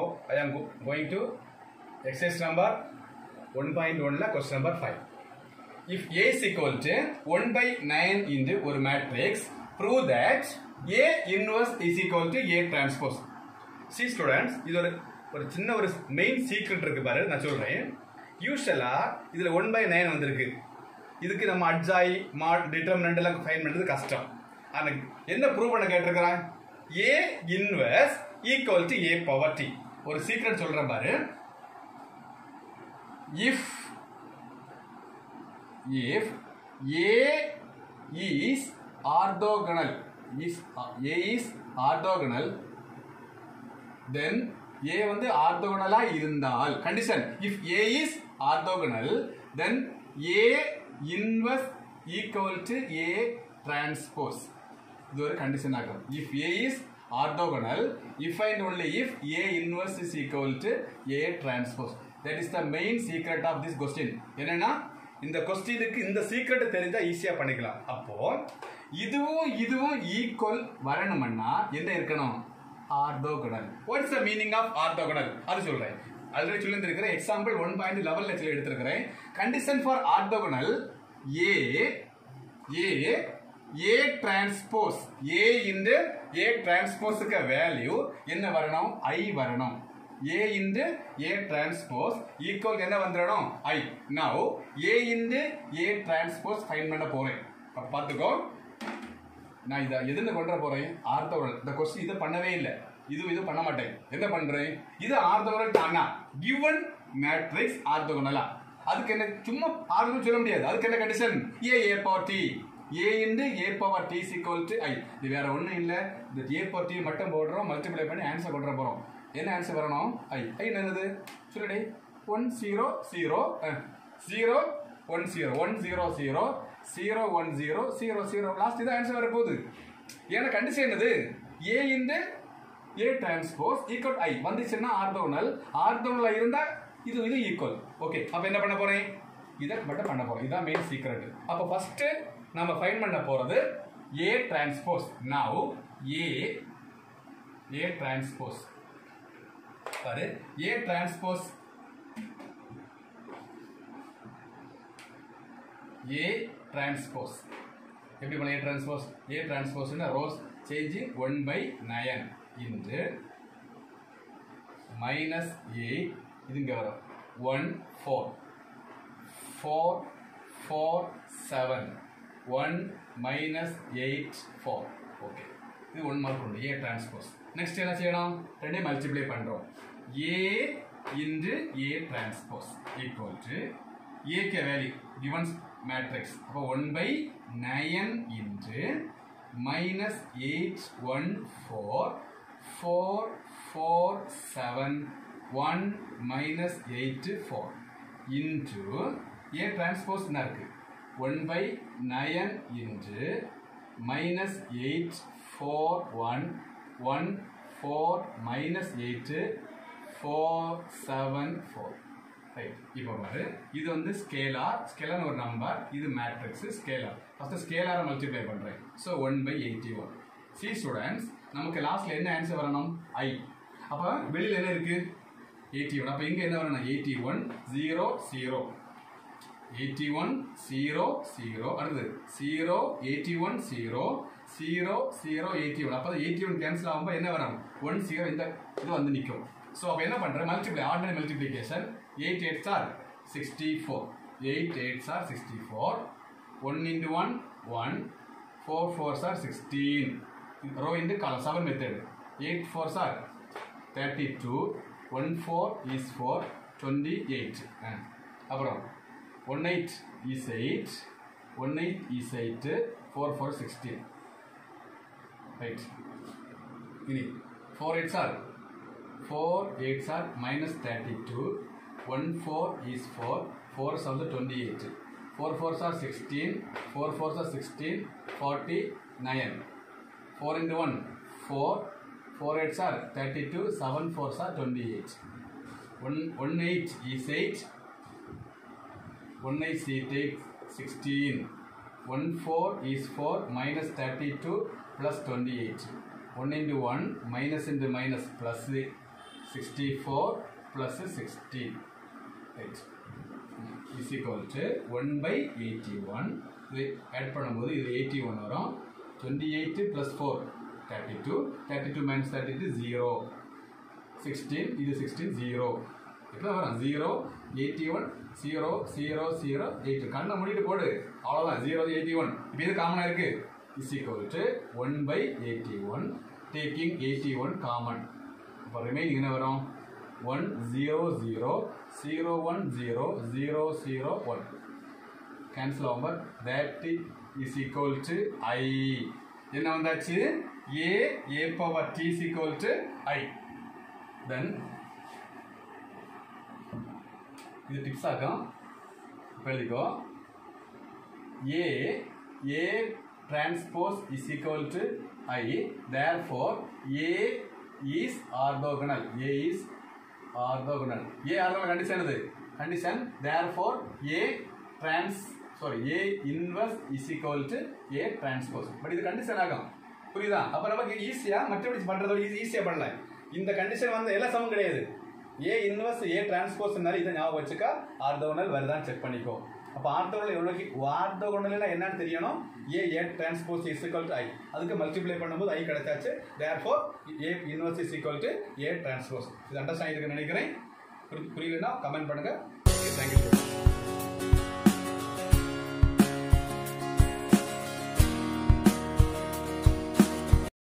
I am going to exercise number one point ஒன்ல question number five if A is equal to one by nine into ஒரு matrix prove that A inverse is equal to A transpose see students இது ஒரு ஒரு சின்ன ஒரு main secret இருக்கு பாரு நான் சொல்றேன் யூஸ்வலா இதுல ஒன் பை நைன் வந்திருக்கு இதுக்கு நம்ம அட்ஜாய் மாட் டிட்டர்மினன்ட் எல்லாம் ஃபைன் பண்றது கஷ்டம் ஆனா என்ன ப்ரூவ் பண்ண கேட்டிருக்கிறான் A inverse equal to A power T ஒரு சீக்ரெட் சொல்றேன் பாரு if if A is orthogonal is A is orthogonal then A வந்து ஆர்த்தோகனலா இருந்தால் condition if A is orthogonal then A inverse equal to A transpose இது ஒரு condition ஆகும் if A is orthogonal if and only if A inverse is equal to A transpose that is the main secret of this question என்னன்னா இந்த கொஸ்டினுக்கு இந்த secret தெரிஞ்சா ஈஸியா பண்ணிக்கலாம் அப்போ இதுவும் இதுவும் ஈக்குவல் வரணும்னா என்ன இருக்கணும் orthogonal what's the meaning of orthogonal அது சொல்றேன் ஆல்ரெடி சொல்லியிருந்திருக்கிறேன் example one point level lecture எடுத்திருக்கிறேன் condition for orthogonal A A A transpose A into A டிரான்ஸ்போஸுக்கு வேல்யூ என்ன வரணும் ஐ வரணும் A into A transpose equal என்ன வந்துடணும் I now A into A transpose fine பண்ண போறேன் அப்ப பார்த்துக்கோ நான் இதை எதுன்னு கொண்டு வர போறேன் ஆர்த்தோகனல் இந்த கொஸ்டின் இது பண்ணவே இல்லை இது இது பண்ண மாட்டேன் என்ன பண்றேன் இது ஆர்த்தோகனல் தானா கிவன் மேட்ரிக்ஸ் ஆர்த்தோகனலா அதுக்கு என்ன சும்மா ஆர்த்தோகனல் சொல்ல முடியாது அதுக்கு என்ன condition A A power T A into A power T equal to I இது வேற ஒன்றும் இல்லை இந்த ஏ பவர் டி மட்டும் போடுறோம் மல்டிப்ளை பண்ணி ஆன்சர் கொண்டு வர போறோம் என்ன ஆன்சர் வரணும் ஐ ஐ என்னது சொல்லுடே one zero zero zero one zero one zero zero zero one zero zero zero last இதான் ஆன்சர் வர போகுது ஏன்னா கண்டிஷன் என்னது A into A transpose equal I வந்துச்சுன்னா ஆர்த்தோனல் ஆர்த்தோனல் இருந்தா இது இது ஈக்குவல் ஓகே அப்ப என்ன பண்ண போறேன் இதை மட்டும் பண்ண போறோம் இதான் மெயின் சீக்ரெட் அப்ப ஃபர்ஸ்ட் நம்ம ஃபைன் பண்ண போறது A transpose now A A transpose பாரு ஏ டிரான்ஸ்போஸ் ஏ டிரான்ஸ்போஸ் எப்படி பண்ண ஏ டிரான்ஸ்போஸ் ஏ டிரான்ஸ்போஸ்னா rows changing one by nine into minus eight இது இங்கே வரும் one four four four seven one minus eight four okay இது one mark உண்டு A transpose next என்ன செய்யணும் ரெண்டையும் மல்டிப்ளை பண்ணுறோம் A into A transpose equal to ஏக்கு வேல்யூ கிவன் மேட்ரிக்ஸ் அப்போ one by nine into minus eight one four four four seven one minus eight four into A transpose என்ன இருக்கு one by nine into minus eight four one one four minus eight four seven four right இப்போ பாரு இது வந்து scalar scalar ஒரு number இது matrix scalar first ஸ்கேலாரை multiply பண்ணுறேன் so one by eighty one see students நமக்கு லாஸ்ட்ல என்ன ஆன்சர் வரணும் ஐ அப்போ வெளியில் என்ன இருக்கு எயிட்டி ஒன் அப்போ இங்கே என்ன வரணும் eighty one zero zero eighty one zero zero அடுத்து zero eighty one zero zero zero eighty one அப்போ எயிட்டி ஒன் கேன்சல் ஆகும்போது என்ன வரும் ஒன் ஜீரோ இந்த இது வந்து நிற்கும் ஸோ அப்போ என்ன பண்ணுறேன் multiply ordinary multiplication eight eights are sixty four eight eights are sixty four one into one one four fours are sixteen row into column seven method eight fours are thirty two one four is four twenty eight அப்புறம் one eight is eight one eight is eight four four sixteen right இனி four eights are four eights are minus thirty two one four is four four வந்து twenty eight four fours are sixteen four fours are sixteen forty nine four into one four four eights are thirty two seven fours are twenty eight one one eight is eight one eight see take sixteen one four is four minus thirty two plus twenty eight one into one minus into minus plus sixty four plus sixteen right is equal to one by eighty one இது add பண்ணும்போது இது eighty one வரும் twenty eight plus four thirty two thirty two minus thirty two zero sixteen இது sixteen zero எப்படி வரும் zero eighty one zero zero zero eight கண்ணை மூடிட்டு போடு அவ்வளோதான் ஜீரோ எயிட்டி ஒன் இப்போ இது காமனாக இருக்கு is equal to one by eighty one taking eighty one common இப்போ ரிமைனிங் என்ன வரும் one zero zero zero one zero zero zero one cancel ஆகும்போது that is equal to i என்ன வந்தாச்சு a a power t is equal to i then இது tips ஆகும் இப்போ எழுதிக்கோ a a transpose is equal to i therefore a is orthogonal a is orthogonal a orthogonal condition இது condition therefore a trans sorry a inverse is equal to a transpose but இது condition ஆகும் புரியுதா அப்ப நமக்கு ஈஸியா மற்றபடி பண்றதோட ஈஸியா பண்ணலாம் இந்த கண்டிஷன் வந்து எல்லா சமம் கிடையாது ஏ இன்வர்ஸ் ஏ டிரான்ஸ்போஸ்னால இதை ஞாபகம் வச்சுக்கா ஆர்த்தோகனல் வருதான்னு செக் பண்ணிக்கோ அப்போ ஆர்த்தோகனல் எவ்வளோக்கு ஆர்த்தோகனல்னா என்னன்னு தெரியணும் A A transpose is equal to I அதுக்கு மல்டிப்ளை பண்ணும்போது ஐ கிடைச்சாச்சு therefore A inverse is equal to A transpose இது அண்டர்ஸ்டாண்ட் இருக்குன்னு நினைக்கிறேன் புரி- புரியலன்னா கமெண்ட் பண்ணுங்க தேங்க்யூ